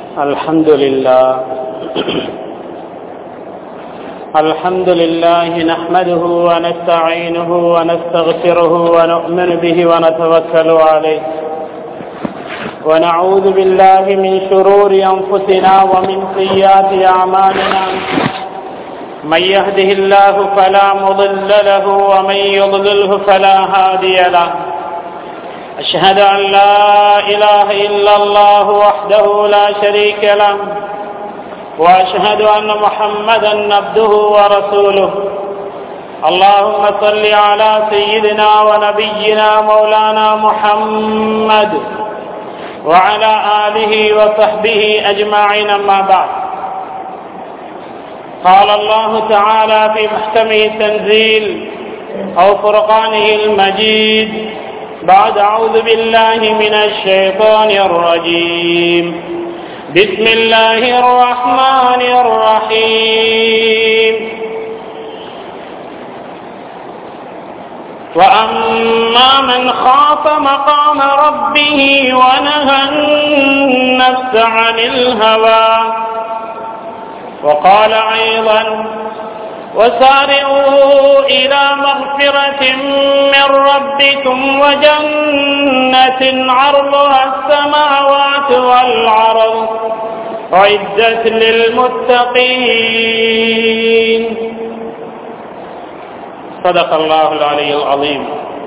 الحمد لله الحمد لله نحمده ونستعينه ونستغفره ونؤمن به ونتوكل عليه ونعوذ بالله من شرور أنفسنا ومن سيئات أعمالنا من يهده الله فلا مضل له ومن يضلله فلا هادي له أشهد أن لا إله إلا الله وحده لا شريك له وأشهد أن محمدا عبده ورسوله اللهم صل على سيدنا ونبينا مولانا محمد وعلى آله وصحبه أجمعين ما بعد قال الله تعالى في محكمه التنزيل أو فرقانه المجيد بعد أعوذ بالله من الشيطان الرجيم بسم الله الرحمن الرحيم وأما من خاف مقام ربه ونهى النفس عن الهوى وقال أيضا وسارعوا إلى مغفرة من ربكم وجنة عرضها السماوات والعرض عدت للمتقين صدق الله العلي العظيم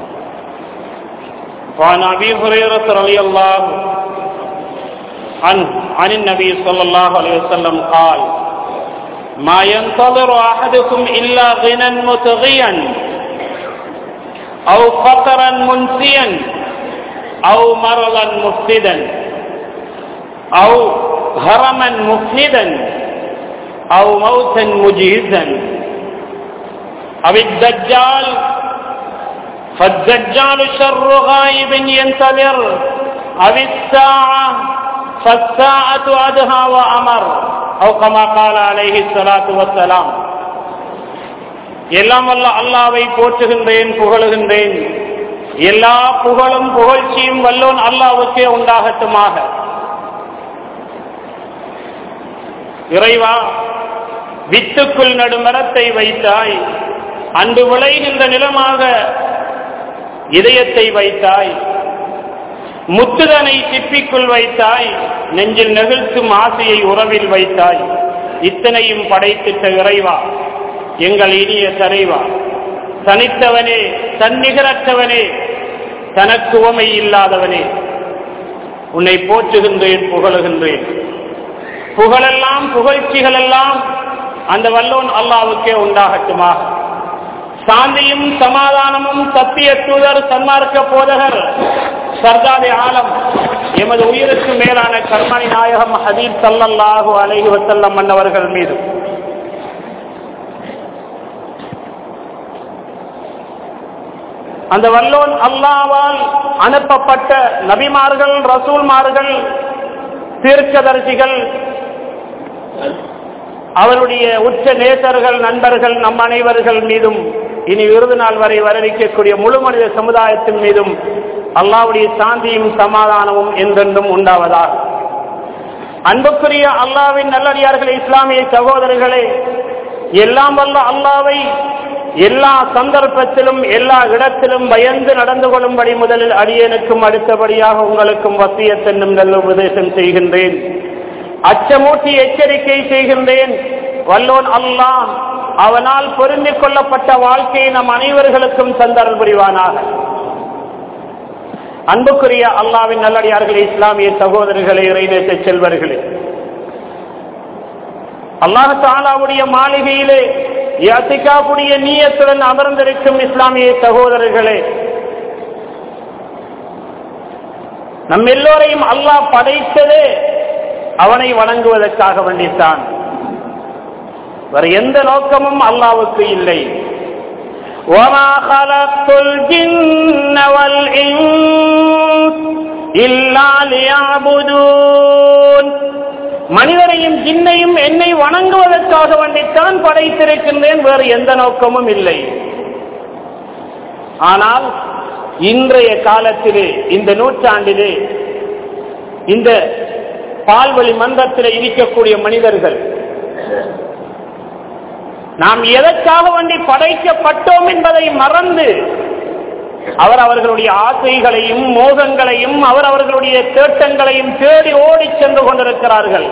وعن أبي هريرة رضي الله عنه عن النبي صلى الله عليه وسلم قال ما ينتظر أحدكم إلا غنى متغيا أو فقرا منسيا أو مرضا مفسدا أو هرما مفندا أو موتا مجهزا أو الدجال فالدجال شر غائب ينتظر أو الساعة فالساعة أدهى وأمر أو كما قال عليه الصلاة والسلام எல்லாம் வல்ல அல்லாவை போற்றுகின்றேன் புகழுகின்றேன் எல்லா புகழும் புகழ்ச்சியும் வல்லோன் அல்லாவுக்கே உண்டாகட்டுமாக இறைவா வித்துக்குள் நடுமரத்தை வைத்தாய் அன்று விளைகின்ற நிலமாக இதயத்தை வைத்தாய் முத்துதனை சிப்பிக்குள் வைத்தாய் நெஞ்சில் நெகிழ்த்தும் ஆசையை உறவில் வைத்தாய் இத்தனையும் படைத்திட்ட இறைவா எங்கள் இனிய தலைவா தனித்தவனே தன்னிகரற்றவனே தனக்கு உவமை இல்லாதவனே உன்னை போற்றுகின்றேன் புகழுகின்றேன் புகழெல்லாம் புகழ்ச்சிகள் எல்லாம் அந்த வல்லோன் அல்லாவுக்கே உண்டாகட்டுமாக சாந்தியும் சமாதானமும் சத்திய தூதர் சன்மார்க்க போதகர் சர்தாதி ஆலம் எமது உயிருக்கு மேலான கர்மணி நாயகம் ஹதீப் சல்லல்லாஹு அலைஹி வசல்லம் மன்னவர்கள் மீது அந்த வல்லோன் அல்லாவால் அனுப்பப்பட்ட நபிமார்கள் ரசூல்மார்கள் தீர்க்கதரிசிகள் அவருடைய உச்ச நேசர்கள் நண்பர்கள் நம் அனைவர்கள் மீதும் இனி இறுதி நாள் வரை வரவிக்கக்கூடிய முழு மனித சமுதாயத்தின் மீதும் அல்லாவுடைய சாந்தியும் சமாதானமும் என்றென்றும் உண்டாவதாக அன்புக்குரிய அல்லாவின் நல்லடியார்களே இஸ்லாமிய சகோதரர்களே எல்லாம் வல்ல அல்லாவை எல்லா சந்தர்ப்பத்திலும் எல்லா இடத்திலும் பயந்து நடந்து கொள்ளும்படி முதலில் அடியனுக்கும் அடுத்தபடியாக உங்களுக்கும் வசியத்தென்னும் நல்ல உபதேசம் செய்கின்றேன் அச்சமூட்டி எச்சரிக்கை செய்கின்றேன் வல்லோன் அல்லாஹ் அவனால் பொருந்திக் கொள்ளப்பட்ட வாழ்க்கையை நம் அனைவர்களுக்கும் சந்தரல் புரிவானாக அன்புக்குரிய அல்லாவின் நல்லடியார்களே இஸ்லாமிய சகோதரர்களே இறைநேச செல்வர்களே அல்லாஹ் தாலாவுடைய மாளிகையிலே யாத்திகாவுடைய நீயத்துடன் அமர்ந்திருக்கும் இஸ்லாமிய சகோதரர்களே நம் எல்லோரையும் அல்லாஹ் படைத்ததே அவனை வணங்குவதற்காக வேண்டித்தான் வேற எந்த நோக்கமும் அல்லாவுக்கு இல்லை وما خلقت الجن والإنس إلا ليعبدون மனிதரையும் ஜின்னையும் என்னை வணங்குவதற்காக வேண்டித்தான் படைத்திருக்கின்றேன் வேறு எந்த நோக்கமும் இல்லை ஆனால் இன்றைய காலத்திலே இந்த நூற்றாண்டிலே இந்த பால்வழி மன்றத்தில் இருக்கக்கூடிய மனிதர்கள் நாம் எதற்காக வேண்டி படைக்கப்பட்டோம் என்பதை மறந்து அவர் அவர்களுடைய ஆசைகளையும் மோகங்களையும் அவர் அவர்களுடைய தேட்டங்களையும் தேடி ஓடி சென்று கொண்டிருக்கிறார்கள்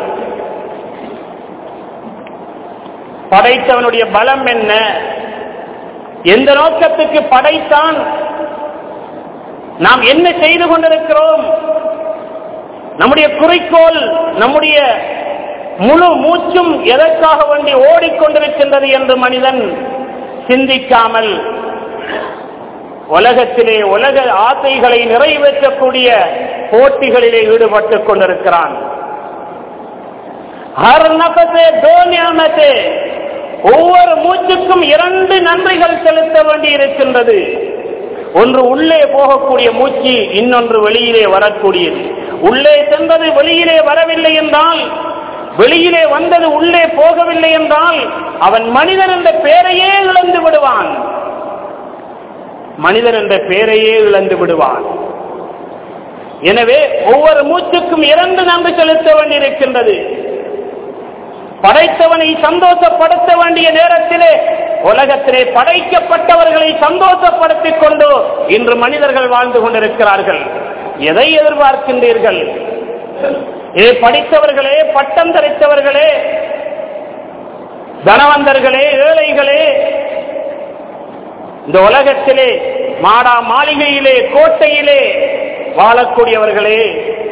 படைத்தவனுடைய பலம் என்ன எந்த நோக்கத்துக்கு படைத்தான் நாம் என்ன செய்து கொண்டிருக்கிறோம் நம்முடைய குறிக்கோள் நம்முடைய முழு மூச்சும் எதற்காக வேண்டி ஓடிக்கொண்டிருக்கின்றது என்று மனிதன் சிந்திக்காமல் உலகத்திலே உலக ஆசைகளை நிறைவேற்றக்கூடிய போட்டிகளிலே ஈடுபட்டுக் கொண்டிருக்கிறான் ஒவ்வொரு மூச்சுக்கும் இரண்டு நன்றிகள் செலுத்த வேண்டி இருக்கின்றது ஒன்று உள்ளே போகக்கூடிய மூச்சு இன்னொன்று வெளியிலே வரக்கூடியது உள்ளே சென்றது வெளியிலே வரவில்லை என்றால் வெளியிலே வந்தது உள்ளே போகவில்லை என்றால் அவன் மனிதன் என்ற பெயரையே இழந்து விடுவான் மனிதன் என்ற பெயரையே இழந்து விடுவான் எனவே ஒவ்வொரு மூச்சுக்கும் இரண்டு நன்றி செலுத்த வேண்டியிருக்கின்றது படைத்தவனை சந்தோஷப்படுத்த வேண்டிய நேரத்திலே உலகத்திலே படைக்கப்பட்டவர்களை சந்தோஷப்படுத்திக் கொண்டு இன்று மனிதர்கள் வாழ்ந்து கொண்டிருக்கிறார்கள் எதை எதிர்பார்க்கின்றீர்கள் ஏ படித்தவர்களே பட்டம் தரித்தவர்களே தனவந்தர்களே ஏழைகளே இந்த உலகத்திலே மாடா மாளிகையிலே கோட்டையிலே வாழக்கூடியவர்களே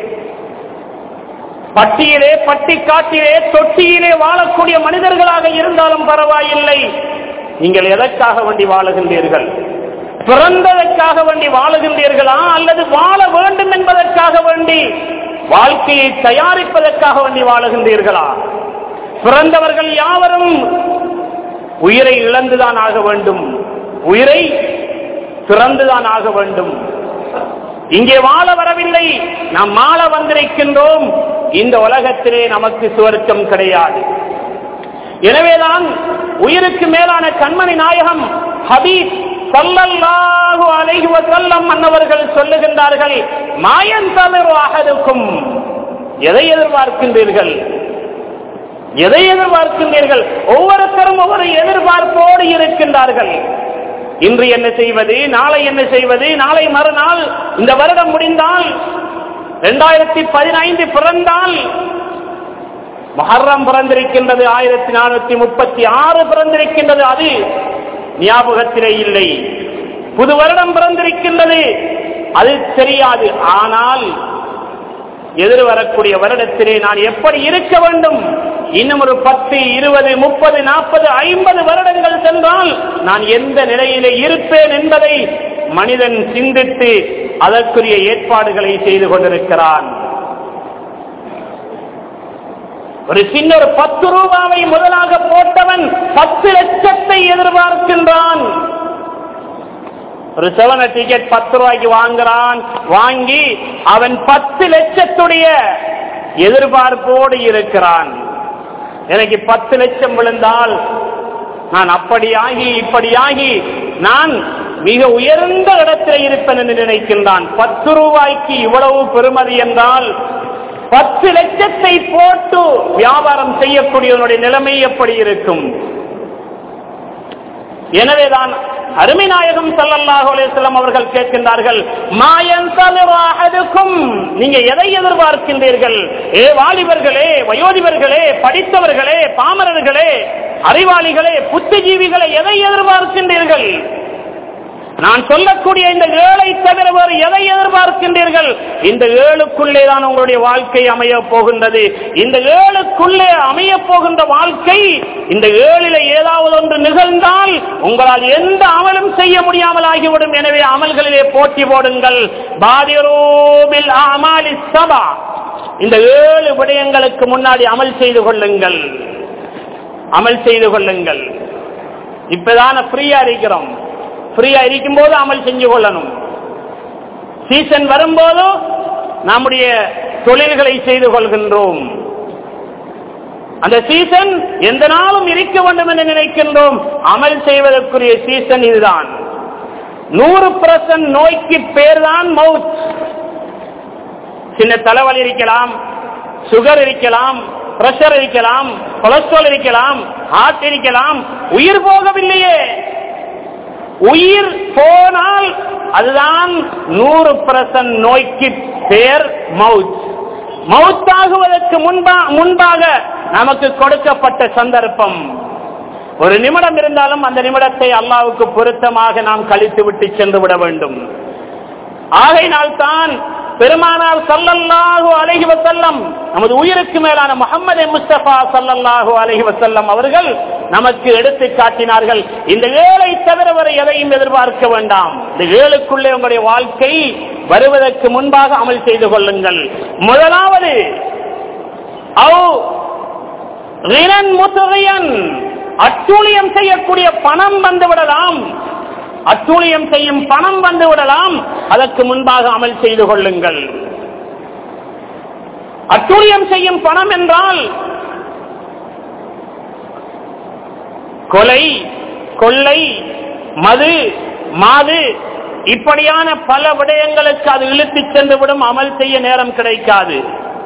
பட்டியிலே பட்டிக்காட்டிலே தொட்டியிலே வாழக்கூடிய மனிதர்களாக இருந்தாலும் பரவாயில்லை நீங்கள் எதற்காக வேண்டி வாழுகின்றீர்கள் பிறந்ததற்காக வேண்டி வாழுகின்றீர்களா அல்லது வாழ வேண்டும் என்பதற்காக வேண்டி வாழ்க்கையை தயாரிப்பதற்காக வேண்டி வாழுகின்றீர்களா பிறந்தவர்கள் யாவரும் உயிரை இழந்துதான் ஆக வேண்டும் உயிரை திறந்துதான் ஆக வேண்டும் இங்கே வாழ வரவில்லை நாம் மாள வந்திருக்கின்றோம் இந்த உலகத்திலே நமக்கு சுவர்க்கம் கிடையாது எனவேதான் உயிருக்கு மேலான கண்மணி நாயகம் ஹபீப் சல்லல்லாஹு அலைஹி வஸல்லம் மன்னவர்கள் சொல்லுகின்றார்கள் மாயன் தவிர அகதுக்கும் எதை எதிர்பார்க்கின்றீர்கள் எதை எதிர்பார்க்கின்றீர்கள் ஒவ்வொருத்தரும் ஒவ்வொரு எதிர்பார்ப்போடு இருக்கின்றார்கள் இன்று என்ன செய்வது நாளை என்ன செய்வது நாளை மறுநாள் இந்த வருடம் முடிந்தால் இரண்டாயிரத்தி பதினைந்து பிறந்தால் மஹர்ரம் பிறந்திருக்கின்றது ஆயிரத்தி நானூத்தி முப்பத்தி ஆறு பிறந்திருக்கின்றது அது ஞாபகத்திலே இல்லை புது வருடம் பிறந்திருக்கின்றது அது தெரியாது ஆனால் எதிர் வரக்கூடிய வருடத்திலே நான் எப்படி இருக்க வேண்டும் இன்னும் ஒரு பத்து இருபது முப்பது நாற்பது ஐம்பது வருடங்கள் சென்றால் நான் எந்த நிலையிலே இருப்பேன் என்பதை மனிதன் சிந்தித்து அதற்குரிய ஏற்பாடுகளை செய்து கொண்டிருக்கிறான் ஒரு சின்ன ஒரு பத்து ரூபாவை முதலாக போட்டவன் பத்து லட்சத்தை எதிர்பார்க்கின்றான் ஒரு செவன டிக்கெட் பத்து ரூபாய்க்கு வாங்குறான் வாங்கி அவன் பத்து லட்சத்துடைய எதிர்பார்ப்போடு இருக்கிறான் எனக்கு பத்து லட்சம் விழுந்தால் நான் அப்படியாகி இப்படியாகி நான் மிக உயர்ந்த இடத்தில் இருப்பேன் என்று நினைக்கின்றான் பத்து ரூபாய்க்கு இவ்வளவு பெருமதி என்றால் பத்து லட்சத்தை போட்டு வியாபாரம் செய்யக்கூடியவனுடைய நிலைமை எப்படி இருக்கும் எனவேதான் அருமை நாயகம் சல்லல்லாஹு அலையம் அவர்கள் கேட்கின்றார்கள் மாயன் தலுவாகதுக்கும் நீங்க எதை எதிர்பார்க்கின்றீர்கள் ஏ வாலிபர்களே வயோதிபர்களே படித்தவர்களே பாமரர்களே அறிவாளிகளே புத்திஜீவிகளை எதை எதிர்பார்க்கின்றீர்கள் நான் சொல்லக்கூடிய இந்த ஏழை தவிர வேறு எதை எதிர்பார்க்கின்றீர்கள் இந்த ஏழுக்குள்ளே தான் உங்களுடைய வாழ்க்கை அமைய போகின்றது இந்த ஏழுக்குள்ளே அமைய போகின்ற வாழ்க்கை இந்த ஏழில ஏதாவது ஒன்று நிகழ்ந்தால் உங்களால் எந்த அமலும் செய்ய முடியாமல் ஆகிவிடும் எனவே அமல்களிலே போட்டி போடுங்கள் பாதிரோபில் அமாலி சபா இந்த ஏழு விடயங்களுக்கு முன்னாடி அமல் செய்து கொள்ளுங்கள் அமல் செய்து கொள்ளுங்கள் இப்பதான ஃப்ரீயா இருக்கிறோம் ஃப்ரீயா இருக்கும் போது அமல் செஞ்சு கொள்ளணும் சீசன் வரும்போது நம்முடைய தொழில்களை செய்து கொள்கின்றோம் அந்த சீசன் எந்த நாளும் இருக்க வேண்டும் என்று நினைக்கின்றோம் அமல் செய்வதற்குரிய சீசன் இதுதான் நூறு பர்சன்ட் நோய்க்கு பேர் தான் மவுத் சின்ன தலைவலி இருக்கலாம் சுகர் இருக்கலாம் பிரஷர் இருக்கலாம் கொலஸ்ட்ரால் இருக்கலாம் ஹார்ட் இருக்கலாம் உயிர் போகவில்லையே உயிர் போனால் அதுதான் நூறு பர்சன்ட் நோய்க்கு பேர் மவுத் மவுத்தாகுவதற்கு முன்பா முன்பாக நமக்கு கொடுக்கப்பட்ட சந்தர்ப்பம் ஒரு நிமிடம் இருந்தாலும் அந்த நிமிடத்தை அல்லாவுக்கு பொருத்தமாக நாம் கழித்து விட்டு சென்று விட வேண்டும் ஆகையினால் தான் பெருமானார் சல்லல்லாஹு அலைஹி வசல்லம் நமது உயிருக்கு மேலான முகமது முஸ்தபா சல்லல்லாஹு அலைஹி வசல்லம் அவர்கள் நமக்கு எடுத்து காட்டினார்கள் இந்த ஏழை தவிர வரை எதையும் எதிர்பார்க்க வேண்டாம் இந்த ஏழுக்குள்ளே உங்களுடைய வாழ்க்கை வருவதற்கு முன்பாக அமல் செய்து கொள்ளுங்கள் முதலாவது அட்டூழியம் செய்யக்கூடிய பணம் வந்து விடலாம் அட்டூழியம் செய்யும் பணம் வந்து விடலாம் அதற்கு முன்பாக அமல் செய்து கொள்ளுங்கள் அட்டூழியம் செய்யும் பணம் என்றால் கொலை கொள்ளை மது மாது இப்படியான பல விடயங்களுக்கு அது இழுத்துச் சென்று விடும் அமல் செய்ய நேரம் கிடைக்காது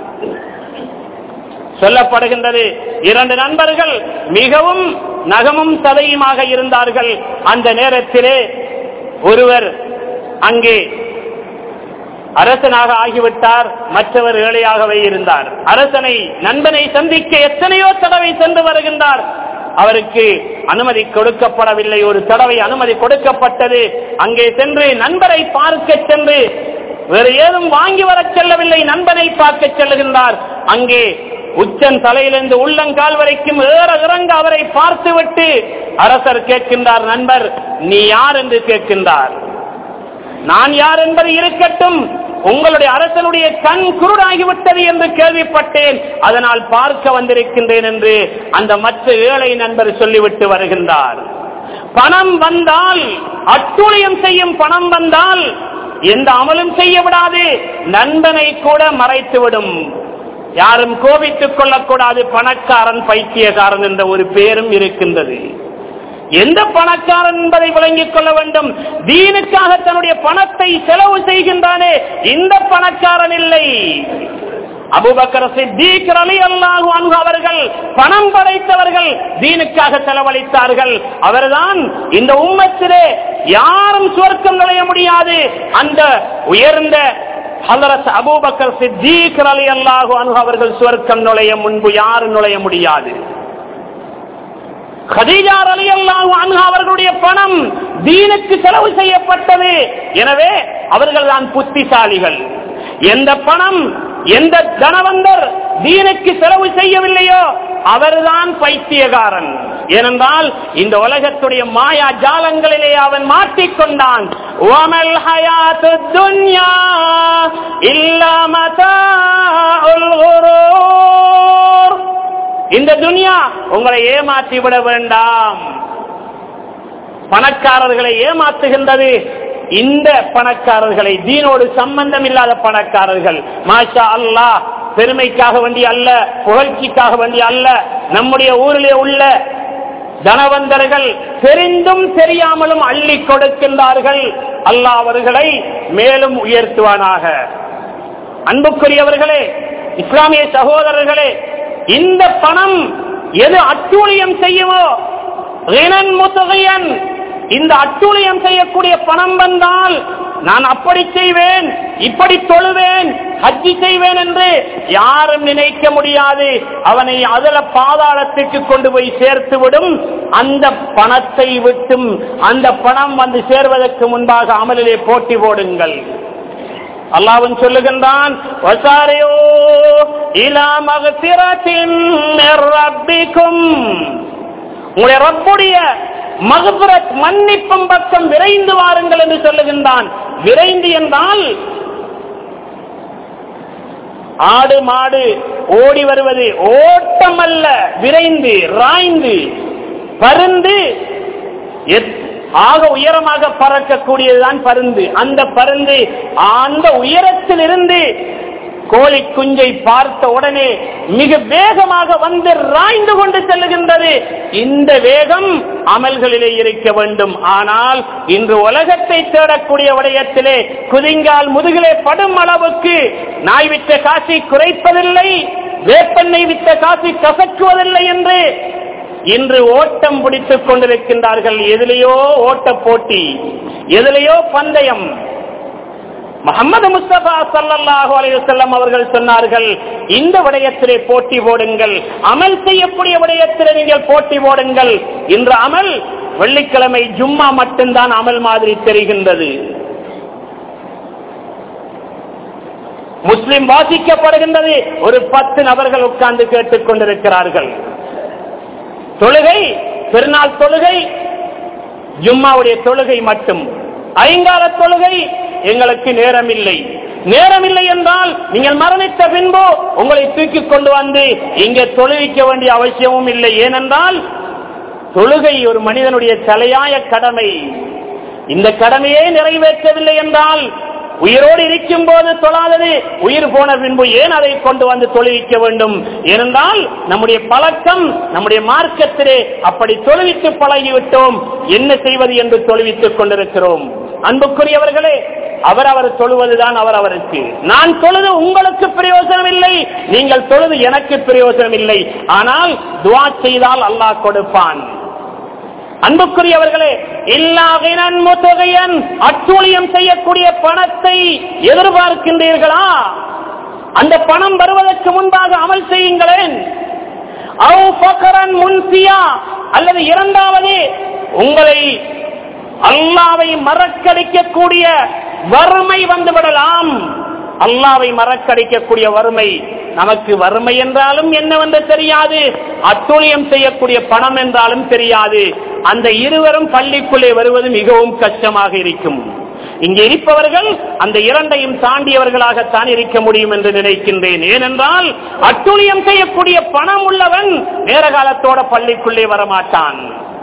சொல்லப்படுகின்றது இரண்டு நண்பர்கள் மிகவும் நகமும் சதையுமாக இருந்தார்கள் அந்த நேரத்திலே ஒருவர் அங்கே அரசனாக ஆகிவிட்டார் மற்றவர் ஏழையாகவே இருந்தார் அரசனை நண்பனை சந்திக்க எத்தனையோ தடவை சென்று வருகின்றார் அவருக்கு அனுமதி கொடுக்கப்படவில்லை ஒரு தடவை அனுமதி கொடுக்கப்பட்டது அங்கே சென்று நண்பரை பார்க்க சென்று வேறு ஏதும் வாங்கி வரச் செல்லவில்லை நண்பனை பார்க்க செல்லுகின்றார் அங்கே உச்சன் தலையிலிருந்து உள்ளங்கால் வரைக்கும் ஏற இறங்க அவரை பார்த்துவிட்டு அரசர் கேட்கின்றார் நண்பர் நீ யார் என்று கேட்கின்றார் நான் யார் என்பது இருக்கட்டும் உங்களுடைய அரசனுடைய கண் குருடாகிவிட்டது என்று கேள்விப்பட்டேன் அதனால் பார்க்க வந்திருக்கின்றேன் என்று அந்த மற்ற ஏழை நண்பர் சொல்லிவிட்டு வருகின்றார் பணம் வந்தால் அட்டூழியம் செய்யும் பணம் வந்தால் எந்த அமலும் செய்ய விடாது நண்பனை கூட மறைத்துவிடும் யாரும் கோபித்துக் கொள்ளக்கூடாது பணக்காரன் பைத்தியக்காரன் என்ற ஒரு பேரும் இருக்கின்றது எந்த பணக்காரன் என்பதை விளங்கிக் கொள்ள வேண்டும் தீனுக்காக தன்னுடைய பணத்தை செலவு செய்கின்றானே இந்த பணக்காரன் இல்லை அபுபக்கர் சித்திக் அலி அல்லாஹு அன்ஹு அவர்கள் பணம் படைத்தவர்கள் தீனுக்காக செலவழித்தார்கள் அவர்தான் இந்த உம்மத்திலே யாரும் சுவர்க்கம் நுழைய முடியாது அந்த உயர்ந்த ஹலரத் அபூபக்கர் சித்திக் அலி அல்லாஹு அன்ஹு அவர்கள் சுவர்க்கம் நுழைய முன்பு யாரும் நுழைய முடியாது கதீஜார் அலி அல்லாஹு அன்ஹு அவர்களுடைய பணம் தீனுக்கு செலவு செய்யப்பட்டது எனவே அவர்கள் தான் புத்திசாலிகள் எந்த பணம் எந்த தனவந்தர் தீனுக்கு செலவு செய்யவில்லையோ அவர்தான் பைத்தியகாரன் ஏனென்றால் இந்த உலகத்துடைய மாயா ஜாலங்களிலே அவன் மாட்டிக்கொண்டான் ஓமல் ஹயாத்து துன்யா இல்லா மதாஉல் குரூர். இந்த துனியா உங்களை ஏமாற்றி விட வேண்டாம் பணக்காரர்களை ஏமாற்றுகின்றது இந்த பணக்காரர்களை தீனோடு சம்பந்தம் இல்லாத பணக்காரர்கள் மாஷா அல்லாஹ் பெருமைக்காக வேண்டிய அல்ல புகழ்ச்சிக்காக வேண்டிய அல்ல நம்முடைய ஊரிலே உள்ள தனவந்தர்கள் தெரிந்தும் தெரியாமலும் அள்ளி கொடுக்கின்றார்கள் அல்லாஹ் அவர்களை மேலும் உயர்த்துவானாக அன்புக்குரியவர்களே இஸ்லாமிய சகோதரர்களே இந்த பணம் எது அட்டூழியம் செய்யுமோ ரினன் முத்தகையன் இந்த அட்டூழியம் செய்யக்கூடிய பணம் வந்தால் நான் அப்படி செய்வேன் இப்படி தொழுவேன் ஹஜ்ஜி செய்வேன் என்று யாரும் நினைக்க முடியாது அவனை அதுல பாதாளத்துக்கு கொண்டு போய் சேர்த்து விடும் அந்த பணத்தை விட்டும் அந்த பணம் வந்து சேர்வதற்கு முன்பாக அமலிலே போட்டி போடுங்கள் அல்லாவும் சொல்லுகின்றான் "வசாரியோ இலா மகசிரத்தின் மிர் ரப்பிக்கும்." உங்களுடைய ரப்புடைய மகபுரத் மன்னிப்பும் பக்கம் விரைந்து வாருங்கள் என்று சொல்லுகின்றான் விரைந்து என்றால் ஆடு மாடு ஓடி வருவது ஓட்டம் அல்ல விரைந்து ராய்ந்து பருந்து எத்- ஆக உயரமாக பறக்கக்கூடியதுதான் பருந்து அந்த பருந்து அந்த உயரத்தில் இருந்து கோழி குஞ்சை பார்த்த உடனே மிக வேகமாக வந்து ராய்ந்து கொண்டு செல்லுகின்றது இந்த வேகம் அமல்களிலே இருக்க வேண்டும் ஆனால் இன்று உலகத்தை தேடக்கூடிய விடயத்திலே குதிங்கால் முதுகிலே படும் அளவுக்கு நாய் விட்ட காசை குறைப்பதில்லை வேப்பெண்ணெய் வித்த காசு கசக்குவதில்லை என்று இன்று ஓட்டம் பிடித்துக் கொண்டிருக்கின்றார்கள் எதிலேயோ ஓட்ட போட்டி எதிலேயோ பந்தயம் முகமது முஸ்தபா சல்லல்லாஹு அலைஹி வஸல்லம் அவர்கள் சொன்னார்கள் இந்த விடயத்திலே போட்டி போடுங்கள் அமல் செய்யக்கூடிய விடயத்திலே நீங்கள் போட்டி போடுங்கள் இன்று அமல் வெள்ளிக்கிழமை ஜும்மா மட்டும்தான் அமல் மாதிரி தெரிகின்றது முஸ்லிம் வாசிக்கப்படுகின்றது ஒரு பத்து நபர்கள் உட்கார்ந்து கேட்டுக் கொண்டிருக்கிறார்கள் தொழுகை பெருநாள் தொழுகை ஜும்மாவுடைய தொழுகை மட்டும் ஐங்கால தொழுகை எங்களுக்கு நேரம் இல்லை நேரம் இல்லை என்றால் நீங்கள் மரணித்த பின்பு உங்களை தூக்கி கொண்டு வந்து இங்கே தொழுவிக்க வேண்டிய அவசியமும் இல்லை ஏனென்றால் தொழுகை ஒரு மனிதனுடைய தலையாய கடமை இந்த கடமையை நிறைவேற்றவில்லை என்றால் உயிரோடு இருக்கும் போது தொழாதது உயிர் போன பின்பு ஏன் அதை கொண்டு வந்து தொழுவிக்க வேண்டும் ஏனென்றால் நம்முடைய பழக்கம் நம்முடைய மார்க்கத்திலே அப்படி தொழுவித்து பழகிவிட்டோம் என்ன செய்வது என்று தொழுவித்துக் கொண்டிருக்கிறோம் அன்புக்குரியவர்களே அவரவர் தொழுவதுதான் அவர் அவருக்கு நான் தொழுது உங்களுக்கு பிரயோஜனம் இல்லை நீங்கள் தொழுது எனக்கு பிரயோஜனம் இல்லை ஆனால் துவா செய்தால் அல்லாஹ் கொடுப்பான் அன்புக்குரியவர்களே இல்லாவினன் முத்தகையன் அட்டூழியம் செய்யக்கூடிய பணத்தை எதிர்பார்க்கின்றீர்களா அந்த பணம் வருவதற்கு முன்பாக அமல் செய்யுங்களேன் அவு ஃபக்கரன் முன்சியா அல்லது இரண்டாவது உங்களை அல்லாவை மறக்கடிக்கக்கூடிய வறுமை வந்துவிடலாம் அல்லாவை மறக்கடிக்கக்கூடிய வறுமை நமக்கு வறுமை என்றாலும் என்னவென்று தெரியாது அட்டுழியம் செய்யக்கூடிய பணம் என்றாலும் தெரியாது அந்த இருவரும் பள்ளிக்குள்ளே வருவது மிகவும் கஷ்டமாக இருக்கும் இங்கே இருப்பவர்கள் அந்த இரண்டையும் தாண்டியவர்களாகத்தான் இருக்க முடியும் என்று நினைக்கின்றேன் ஏனென்றால் அட்டுழியம் செய்யக்கூடிய பணம் உள்ளவன் நேர காலத்தோட பள்ளிக்குள்ளே வரமாட்டான்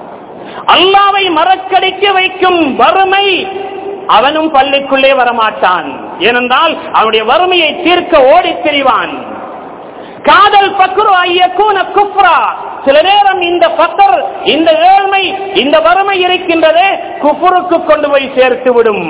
அல்லாவை மறக்கடிக்க வைக்கும் வறுமை அவனும் பள்ளிக்குள்ளே வரமாட்டான் ஏனென்றால் அவனுடைய வறுமையை தீர்க்க ஓடித் திரிவான் காதல் பக்ரு ஐயக்கூன குப்ரா சில நேரம் இந்த பக்கர் இந்த ஏழ்மை இந்த வறுமை இருக்கின்றதே குப்புருக்கு கொண்டு போய் சேர்த்து விடும்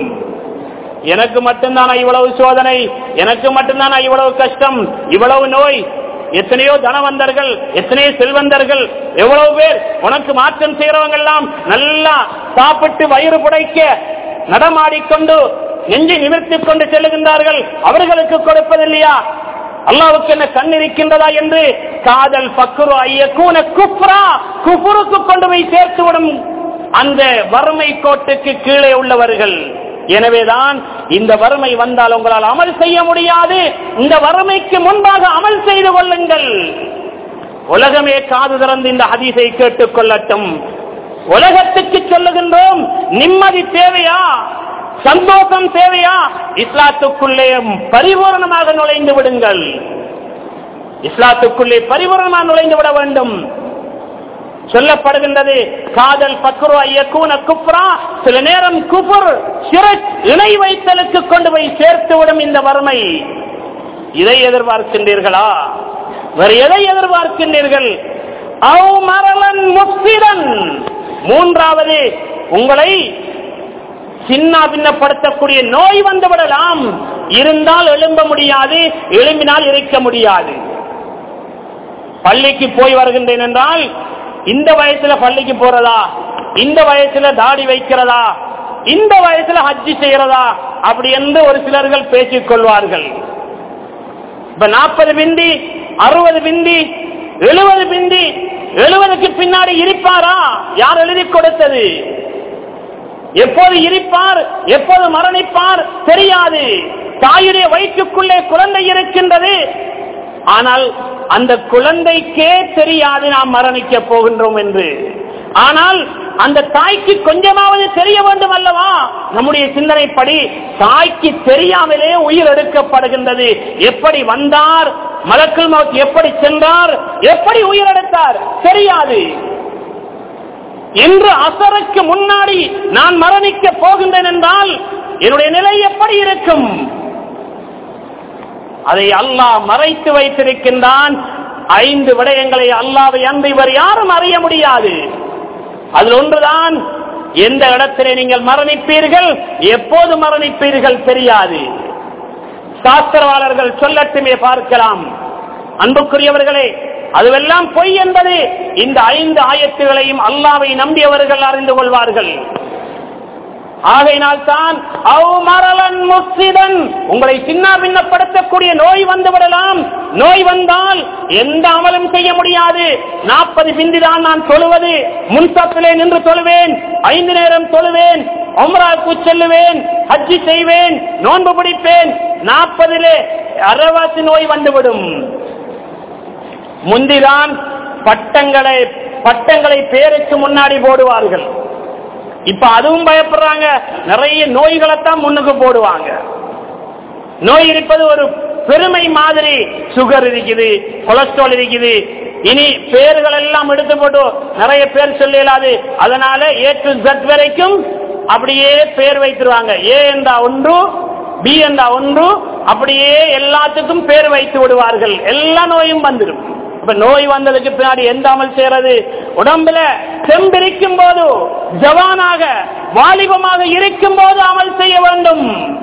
எனக்கு மட்டும்தானா இவ்வளவு சோதனை எனக்கு மட்டும்தானா இவ்வளவு கஷ்டம் இவ்வளவு நோய் எத்தனையோ தனவந்தர்கள் எத்தனையோ செல்வந்தர்கள் எவ்வளவு பேர் உனக்கு மாற்றம் செய்யறவங்க எல்லாம் நல்லா சாப்பிட்டு வயிறு புடைக்க நடமாடிக்கொண்டு நெஞ்சை நிமிர்த்திக் கொண்டு செல்லுகின்றார்கள் அவர்களுக்கு கொடுப்பதில்லையா அல்லாவுக்கு என்ன கண் இருக்கின்றதா என்று காதல் பக்குரு ஐயக்கூன குப்ரா குப்புருக்கு கொண்டு போய் சேர்த்து விடும் அந்த வறுமை கோட்டுக்கு கீழே உள்ளவர்கள் எனவேதான் இந்த வறுமை வந்தால் உங்களால் அமல் செய்ய முடியாது இந்த வறுமைக்கு முன்பாக அமல் செய்து கொள்ளுங்கள் உலகமே காது திறந்து இந்த ஹதீஸை கேட்டுக் கொள்ளட்டும் உலகத்துக்கு சொல்லுகின்றோம் நிம்மதி தேவையா சந்தோஷம் தேவையா இஸ்லாத்துக்குள்ளே பரிபூர்ணமாக நுழைந்து விடுங்கள் இஸ்லாத்துக்குள்ளே பரிபூர்ணமாக நுழைந்து விட வேண்டும் சொல்லப்படுகின்றது காதல் பக்ரு ஐயக்கூன குப்ரா சில நேரம் குபுர் சிறச் இணை வைத்தலுக்கு கொண்டு போய் சேர்த்து விடும் இந்த வறுமை இதை எதிர்பார்க்கின்றீர்களா வேறு எதை எதிர்பார்க்கின்றீர்கள் அவ் மரலன் முப்சிரன் மூன்றாவது உங்களை சின்ன பின்னப்படுத்தக்கூடிய நோய் வந்து விடலாம் இருந்தால் எழும்ப முடியாது எழும்பினால் இருக்க முடியாது பள்ளிக்கு போய் வருகின்றேன் என்றால் இந்த வயசுல பள்ளிக்கு போறதா இந்த வயசுல தாடி வைக்கிறதா இந்த வயசுல ஹஜ்ஜி செய்யறதா அப்படி என்று ஒரு சிலர்கள் பேசிக் கொள்வார்கள் இப்ப நாற்பது பிந்தி அறுபது பிந்தி எழுபது பிந்தி எழுபதுக்கு பின்னாடி இருப்பாரா யார் எழுதி கொடுத்தது எப்போது இருப்பார் எப்போது மரணிப்பார் தெரியாது தாயுடைய வயிற்றுக்குள்ளே குழந்தை இருக்கின்றது ஆனால் அந்த குழந்தைக்கே தெரியாது நாம் மரணிக்க போகின்றோம் என்று ஆனால் அந்த தாய்க்கு கொஞ்சமாவது தெரிய வேண்டும் அல்லவா நம்முடைய சிந்தனைப்படி தாய்க்கு தெரியாமலே உயிர் எடுக்கப்படுகின்றது எப்படி வந்தார் மலக்குள் மௌத் எப்படி சென்றார் எப்படி உயிரெடுத்தார் தெரியாது என்று அசருக்கு முன்னாடி நான் மரணிக்க போகின்றேன் என்றால் என்னுடைய நிலை எப்படி இருக்கும் அதை அல்லாஹ் மறைத்து வைத்திருக்கின்றான் ஐந்து விடயங்களை அல்லாவை அன்பை இவர் யாரும் அறிய முடியாது அதில் ஒன்றுதான் எந்த இடத்திலே நீங்கள் மரணிப்பீர்கள் எப்போது மரணிப்பீர்கள் தெரியாது சாஸ்திரவாளர்கள் சொல்லட்டுமே பார்க்கலாம் அன்புக்குரியவர்களே அதுவெல்லாம் பொய் என்பது இந்த ஐந்து ஆயத்துகளையும் அல்லாவை நம்பியவர்கள் அறிந்து கொள்வார்கள் ஆகையினால் தான் மரலன் முஃசிதன் உங்களை சின்ன பின்னப்படுத்தக்கூடிய நோய் வந்து விடலாம் நோய் வந்தால் எந்த அமலும் செய்ய முடியாது நாற்பது பிந்திதான் நான் தொழுவது முன்சப்பிலே நின்று தொழுவேன் ஐந்து நேரம் தொழுவேன் ஒம்ராக்கு செல்லுவேன் ஹஜ்ஜி செய்வேன் நோன்பு பிடிப்பேன் நாற்பதிலே அறவாசி நோய் வந்துவிடும் முந்திதான் பட்டங்களை பட்டங்களை பேருக்கு முன்னாடி போடுவார்கள் இப்ப அதுவும் பயப்படுறாங்க நிறைய நோய்களைத்தான் முன்னுக்கு போடுவாங்க நோய் இருப்பது ஒரு பெருமை மாதிரி சுகர் இருக்குது கொலஸ்ட்ரால் இருக்குது இனி பேர்கள் எல்லாம் எடுத்து போட்டு நிறைய பேர் சொல்லலாது அதனால ஏ டு ஜட் வரைக்கும் அப்படியே பேர் வைத்துருவாங்க ஏ என்றா ஒன்று பி என்றா ஒன்று அப்படியே எல்லாத்துக்கும் பேர் வைத்து விடுவார்கள் எல்லா நோயும் வந்துடும் இப்ப நோய் வந்ததுக்கு பின்னாடி எந்த அமல் செய்யறது உடம்புல செம்பிருக்கும் போது ஜவானாக வாலிபமாக இருக்கும் போது அமல் செய்ய வேண்டும்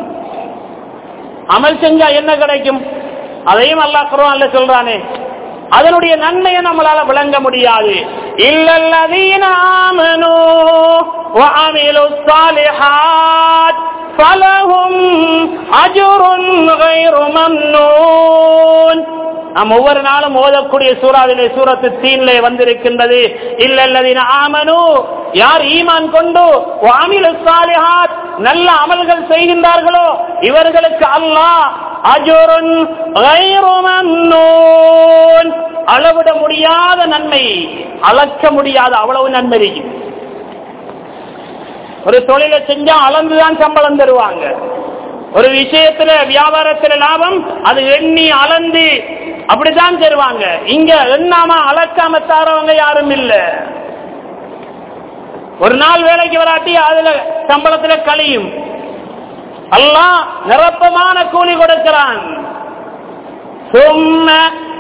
அமல் செஞ்சா என்ன கிடைக்கும் அதையும் அல்லாஹ் குர்ஆன்ல சொல்றானே அதனுடைய நன்மையை நம்மளால விளங்க முடியாது இல்லல்லதீன ஆமனு وعملوا الصالحات فلهم أجر غير ممنون நாம் ஒவ்வொரு நாளும் ஓதக்கூடிய சூறாவிலே சூரத்து தீன்லே வந்திருக்கின்றது இல்லல்லதின ஆமனு யார் ஈமான் கொண்டு அமிலு சாலிஹாத் நல்ல அமல்கள் செய்கின்றார்களோ இவர்களுக்கு அல்லாஹ் அஜுருன் கைரு மம்னூன் அளவிட முடியாத நன்மை அளக்க முடியாத அவ்வளவு நன்மை இருக்குது ஒரு தொழிலை செஞ்சா அளந்துதான் சம்பளம் தருவாங்க ஒரு விஷயத்துல வியாபாரத்துல லாபம் அது எண்ணி அளந்து அப்படிதான் தருவாங்க இங்க எண்ணாம அளக்காம தாரவங்க யாரும் இல்ல ஒரு நாள் வேலைக்கு வராட்டி அதுல சம்பளத்துல கழியும் அல்லாஹ் நிரப்பமான கூலி கொடுக்கிறான் ثم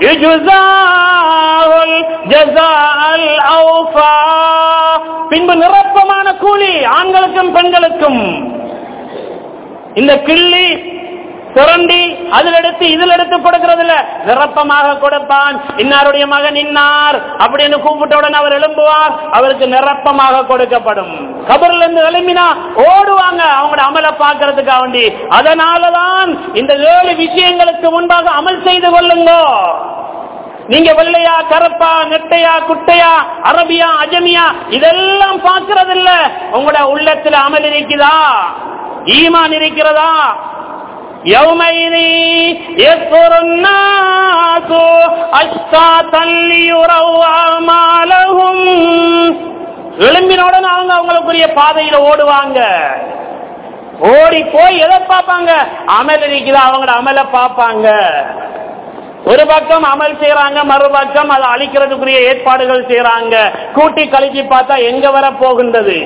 يجزاه الجزاء الأوفى பின்பு நிரப்பமான கூலி ஆண்களுக்கும் பெண்களுக்கும் இந்த கிள்ளி சுரண்டி அதில் எடுத்து இதில் எடுத்து கொடுக்கறதுல நிரப்பமாக கொடுப்பான் இன்னாருடைய மகன் இன்னார் அப்படின்னு கூப்பிட்டவுடன் அவர் எழும்புவார் அவருக்கு நிரப்பமாக கொடுக்கப்படும் கபர்ல இருந்து எழும்பினா ஓடுவாங்க அவங்களோட அமலை பார்க்கறதுக்காக வேண்டி அதனாலதான் இந்த ஏழு விஷயங்களுக்கு முன்பாக அமல் செய்து கொள்ளுங்க நீங்க வெள்ளையா கருப்பா நெட்டையா குட்டையா அரபியா அஜமியா இதெல்லாம் பார்க்கறது இல்ல உங்களோட உள்ளத்துல அமல் இருக்குதா ஈமான் இருக்கிறதா يومئذ يكفر الناس أشتاتا ليروا أعمالهم எழும்பினவுடன் அவங்க அவங்களுக்குரிய பாதையில ஓடுவாங்க ஓடி போய் எதை பார்ப்பாங்க அமல் இருக்குதா அவங்களோட அமலை பார்ப்பாங்க ஒரு பக்கம் அமல் செய்யறாங்க மறுபக்கம் அதை அழிக்கிறதுக்குரிய ஏற்பாடுகள் செய்யறாங்க கூட்டி கழிச்சு பார்த்தா எங்க வர போகின்றது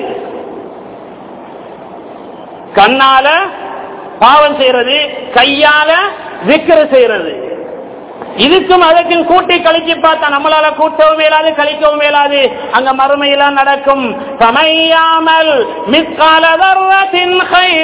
கண்ணால பாவம் செய்யறது கையால விக்கிர செய்யறது இதுக்கும் அதற்கும் கூட்டி கழிச்சு பார்த்தா நம்மளால கூட்டவும் மேலாது கழிக்கவும் மேலாது அங்க மறுமையில நடக்கும் சமையாமல் மிஸ்காலதர்வத்தின்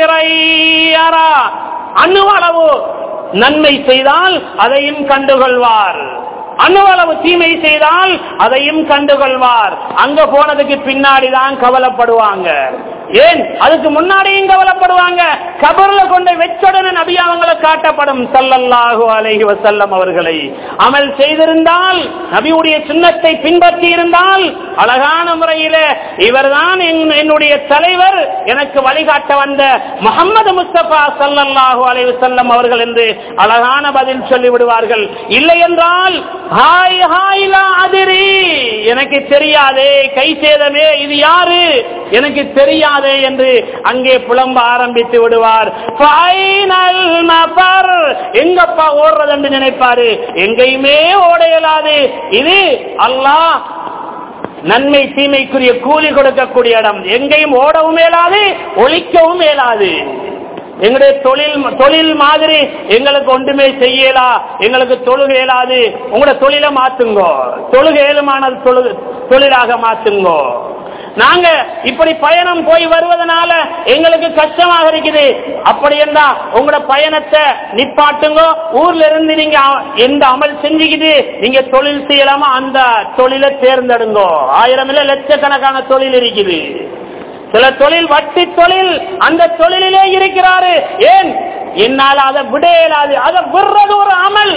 அணுவளவு நன்மை செய்தால் அதையும் கண்டுகொள்வார் அணுவளவு தீமை செய்தால் அதையும் கண்டுகொள்வார் அங்க போனதுக்கு பின்னாடி தான் கவலைப்படுவாங்க ஏன் அதுக்கு முன்னாடியும் கவலைப்படுவாங்க கபர்ல கொண்டு வெச்சுடனே நபி அவங்களை காட்டப்படும் சல்லல்லாஹு அலைஹி வசல்லம் அவர்களை அமல் செய்திருந்தால் நபியுடைய சின்னத்தை பின்பற்றி இருந்தால் அழகான முறையில இவர்தான் என்னுடைய தலைவர் எனக்கு வழிகாட்ட வந்த முகமது முஸ்தபா சல்லல்லாஹு அலைஹி வசல்லம் அவர்கள் என்று அழகான பதில் சொல்லி விடுவார்கள் இல்லை என்றால் ஹாய் ஹாய் லா அதிரி எனக்கு தெரியாதே கை சேதமே இது யாரு எனக்கு தெரியாதே என்று அங்கே புலம்ப ஆரம்பித்து விடுவார் ஃபைனல் நபர் எங்கப்பா ஓடுறது என்று நினைப்பாரு எங்கேயுமே ஓட இயலாது இது அல்லாஹ் நன்மை தீமைக்குரிய கூலி கொடுக்கக்கூடிய இடம் எங்கேயும் ஓடவும் மேலாது ஒழிக்கவும் மேலாது எங்களுடைய தொழில் தொழில் மாதிரி எங்களுக்கு ஒன்றுமே செய்யலா எங்களுக்கு தொழுகை இயலாது உங்களோட தொழிலை மாத்துங்கோ தொழுகை ஏழுமான தொழிலாக மாத்துங்கோ நாங்க இப்படி பயணம் போய் வருவதனால எங்களுக்கு கஷ்டமாக இருக்குது அப்படி என்றா உங்களோட பயணத்தை நிப்பாட்டுங்க ஊர்ல இருந்து நீங்க அ- எந்த அமல் செஞ்சுக்கிட்டு நீங்க தொழில் செய்யலாமா அந்த தொழிலை தேர்ந்தெடுங்க ஆயிரம் இல்ல லட்சக்கணக்கான தொழில் இருக்குது சில தொழில் வட்டி தொழில் அந்த தொழிலிலே இருக்கிறாரு ஏன் என்னால் அதை விட இயலாது அதை விடுறது ஒரு அமல்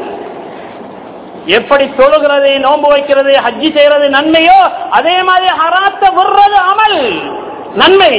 எப்படி தொழுகிறது நோன்பு வைக்கிறது ஹஜ்ஜி செய்யறது நன்மையோ அதே மாதிரி ஹராத்த விடுறது அமல் நன்மை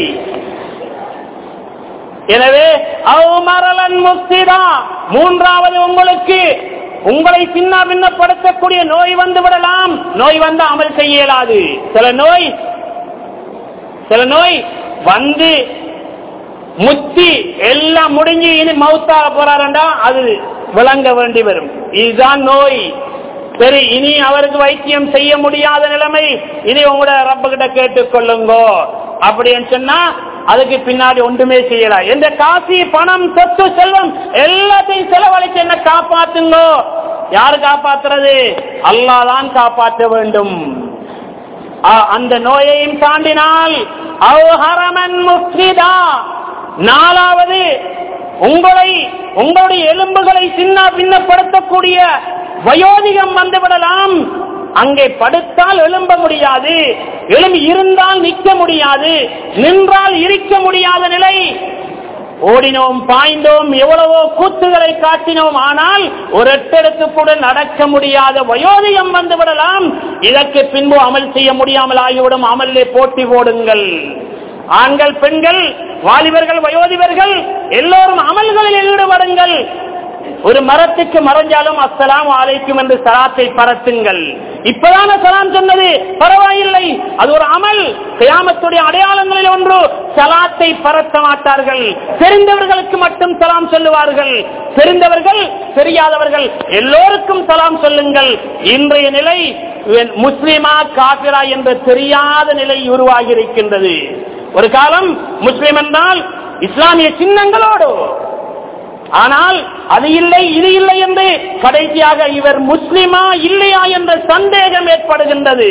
எனவே அவுமரலன் முக்திதா மூன்றாவது உங்களுக்கு உங்களை சின்ன பின்னப்படுத்தக்கூடிய நோய் வந்து விடலாம் நோய் வந்து அமல் செய்ய இயலாது சில நோய் சில நோய் வந்து முத்தி எல்லாம் முடிஞ்சு இனி மவுத்தாக போறாருண்டா அது விளங்க வேண்டி வரும் இதுதான் நோய் சரி இனி அவருக்கு வைத்தியம் செய்ய முடியாத நிலைமை இனி உங்களோட ரப்ப கிட்ட கேட்டுக்கொள்ளுங்கோ அப்படின்னு சொன்னா அதுக்கு பின்னாடி ஒன்றுமே செய்யலாம் எந்த காசி பணம் சொத்து செல்வம் எல்லாத்தையும் செலவழிச்சு என்ன காப்பாத்துங்கோ யாரு காப்பாத்துறது அல்லாஹ் தான் காப்பாற்ற வேண்டும் அ- அந்த நோயையும் தாண்டினால் அவ்ஹரமன் முஃப்ரிதா. நாலாவது உங்களை உங்களுடைய எலும்புகளை சின்ன பின்னப்படுத்தக்கூடிய வயோதிகம் வந்துவிடலாம் அங்கே படுத்தால் எழும்ப முடியாது எழும்பி இருந்தால் நிற்க முடியாது நின்றால் இருக்க முடியாத நிலை ஓடினோம் பாய்ந்தோம் எவ்வளவோ கூத்துகளை காட்டினோம் ஆனால் ஒரு எட்டெடுத்து கூட நடக்க முடியாத வயோதிகம் வந்து விடலாம் இதற்கு பின்பு அமல் செய்ய முடியாமல் ஆகிவிடும் அமலிலே போட்டி போடுங்கள் ஆண்கள் பெண்கள் வாலிபர்கள் வயோதிபர்கள் எல்லோரும் அமல்களில் ஈடுபடுங்கள் ஒரு மரத்துக்கு மறைஞ்சாலும் அஸ்ஸலாம் அலைக்கும் என்று சலாத்தை பரத்துங்கள் இப்பதான சலாம் சொன்னது பரவாயில்லை அது ஒரு அமல் கியாமத்துடைய அடையாளங்களில் ஒன்று சலாத்தை பரத்த மாட்டார்கள் தெரிந்தவர்களுக்கு மட்டும் சலாம் சொல்லுவார்கள் தெரிந்தவர்கள் தெரியாதவர்கள் எல்லோருக்கும் சலாம் சொல்லுங்கள் இன்றைய நிலை என் முஸ்லிமா காபிரா என்று தெரியாத நிலை உருவாகி இருக்கின்றது ஒரு காலம் முஸ்லிம் என்றால் இஸ்லாமிய சின்னங்களோடு ஆனால் அது இல்லை இது இல்லை என்று கடைசியாக இவர் முஸ்லிமா இல்லையா என்ற சந்தேகம் ஏற்படுகின்றது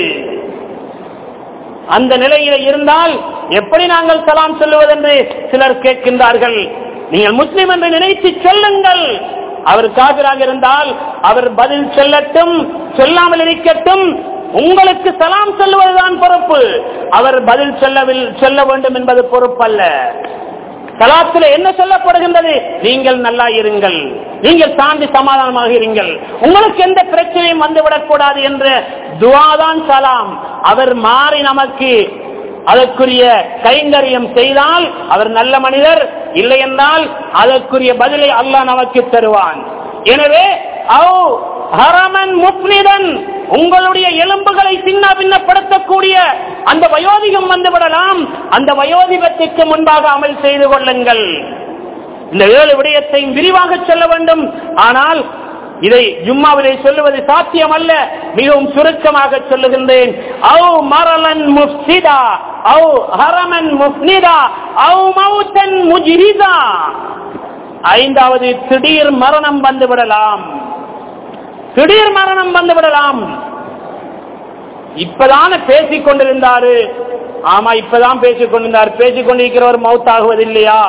அந்த நிலையில இருந்தால் எப்படி நாங்கள் சலாம் சொல்லுவதென்று சிலர் கேட்கின்றார்கள் நீங்கள் முஸ்லிம் என்று நினைத்து சொல்லுங்கள் அவர் காபிராக இருந்தால் அவர் பதில் சொல்லட்டும் சொல்லாமல் இருக்கட்டும் உங்களுக்கு சலாம் சொல்லுவதுதான் பொறுப்பு அவர் பதில் சொல்லவில் சொல்ல வேண்டும் என்பது பொறுப்பல்ல கலாத்தில் என்ன சொல்லப்படுகின்றது நீங்கள் நல்லா இருங்கள் நீங்கள் சாந்தி சமாதானமாக இருங்கள் உங்களுக்கு எந்த பிரச்சனையும் வந்துவிடக் கூடாது என்ற துவாதான் சலாம் அவர் மாறி நமக்கு அதற்குரிய கைங்கரியம் செய்தால் அவர் நல்ல மனிதர் இல்லை என்றால் அதற்குரிய பதிலை அல்லாஹ் நமக்கு தருவான் எனவே அவ் ஹரமன் முப்னிதன் உங்களுடைய எலும்புகளை சின்ன பின்னப்படுத்தக்கூடிய அந்த வயோதிகம் வந்து விடலாம் அந்த வயோதிகத்துக்கு முன்பாக அமல் செய்து கொள்ளுங்கள் இந்த ஏழு விடயத்தையும் விரிவாக சொல்ல வேண்டும் ஆனால் இதை ஜும்மாவிலே சொல்லுவது சாத்தியம் அல்ல மிகவும் சுருக்கமாக சொல்லுகின்றேன் அவு மரலன் முஃப்சிதா அவு ஹரமன் முஃப்னிதா அவு மௌத்தன் முஜ்ஹிதா ஐந்தாவது திடீர் மரணம் வந்து விடலாம் திடீர் மரணம் வந்து விடலாம் இப்பதான பேசிக் கொண்டிருந்தாரு ஆமா இப்பதான் பேசிக் கொண்டிருந்தார் பேசிக் கொண்டிருக்கிறவர் மவுத்தாகுவதில்லையா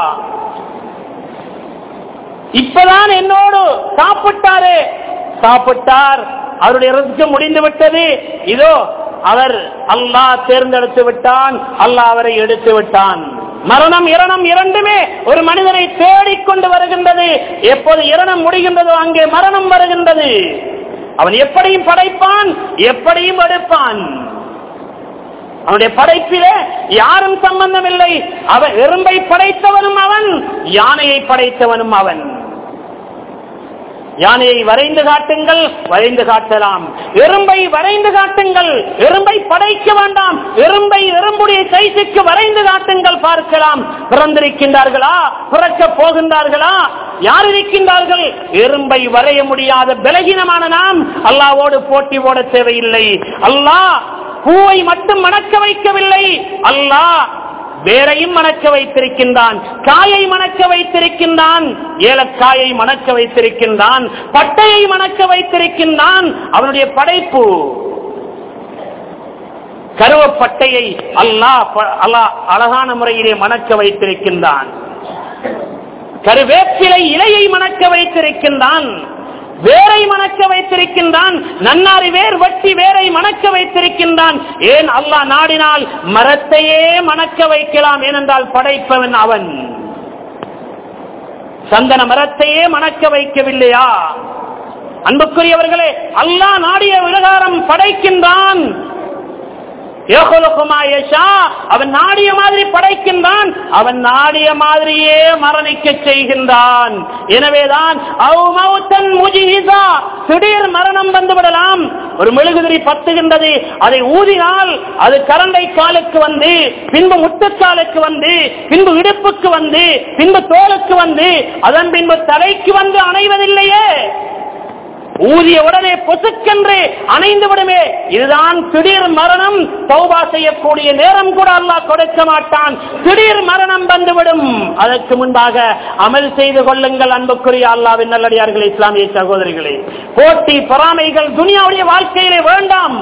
இப்பதான் என்னோடு சாப்பிட்டாரு சாப்பிட்டார் அவருடைய ரிஸ்க் முடிந்து விட்டது இதோ அவர் அல்லாஹ் தேர்ந்தெடுத்து விட்டான் அல்லாஹ் அவரை எடுத்து விட்டான் மரணம் இரணம் இரண்டுமே ஒரு மனிதனை தேடிக்கொண்டு வருகின்றது எப்போது இரணம் முடிகின்றதோ அங்கே மரணம் வருகின்றது அவன் எப்படியும் படைப்பான் எப்படியும் எடுப்பான் அவனுடைய படைப்பிலே யாரும் சம்பந்தம் இல்லை அவன் எறும்பை படைத்தவனும் அவன் யானையை படைத்தவனும் அவன் யானையை வரைந்து காட்டுங்கள் வரைந்து காட்டலாம் எறும்பை வரைந்து காட்டுங்கள் எறும்பை படைக்க வேண்டாம் எறும்பை எறும்புடைய சைஸுக்கு வரைந்து காட்டுங்கள் பார்க்கலாம் பிறந்திருக்கின்றார்களா பிறக்க போகின்றார்களா யார் இருக்கின்றார்கள் எறும்பை வரைய முடியாத பலகீனமான நாம் அல்லாவோடு போட்டி போட தேவையில்லை அல்லாஹ் பூவை மட்டும் மணக்க வைக்கவில்லை அல்லாஹ் வேரையும் மணக்க வைத்திருக்கின்றான் காயை மணக்க வைத்திருக்கின்றான் ஏலக்காயை மணக்க வைத்திருக்கின்றான் பட்டையை மணக்க வைத்திருக்கின்றான் அவனுடைய படைப்பு கருவப்பட்டையை அல்லாஹ் ப- அல்லாஹ் அழகான முறையிலே மணக்க வைத்திருக்கின்றான் கருவேப்பிலை இலையை மணக்க வைத்திருக்கின்றான் வேரை மணக்க வைத்திருக்கின்றான் நன்னாரி வேர் வட்டி வேரை மணக்க வைத்திருக்கின்றான் ஏன் அல்லாஹ் நாடினால் மரத்தையே மணக்க வைக்கலாம் ஏனென்றால் படைப்பவன் அவன் சந்தன மரத்தையே மணக்க வைக்கவில்லையா அன்புக்குரியவர்களே அல்லாஹ் நாடிய விவகாரம் படைக்கின்றான் யஹ்லுகு மா யஷா. அவன் நாடிய மாதிரி படைக்கின்றான் அவன் நாடிய மாதிரியே மரணிக்க செய்கின்றான் எனவேதான் அவ் மௌத்தன் முஜிஹிதா. திடீர் மரணம் வந்து விடலாம் ஒரு மெழுகுதிரி பத்துகின்றது அதை ஊதினால் அது கரண்டை காலுக்கு வந்து பின்பு முட்டுக்காலுக்கு வந்து பின்பு இடுப்புக்கு வந்து பின்பு தோலுக்கு வந்து அதன் பின்பு தலைக்கு வந்து அணைவதில்லையே ஊதிய உடனே பொசுக்கென்று அணைந்து விடுமே இதுதான் திடீர் மரணம் தௌபா செய்யக்கூடிய நேரம் கூட அல்லாஹ் கொடுக்க மாட்டான் திடீர் மரணம் வந்துவிடும் அதற்கு முன்பாக அமல் செய்து கொள்ளுங்கள் அன்புக்குரிய அல்லாவின் நல்லடியார்களே இஸ்லாமிய சகோதரிகளே போட்டி பொறாமைகள் துனியாவுடைய வாழ்க்கையிலே வேண்டாம்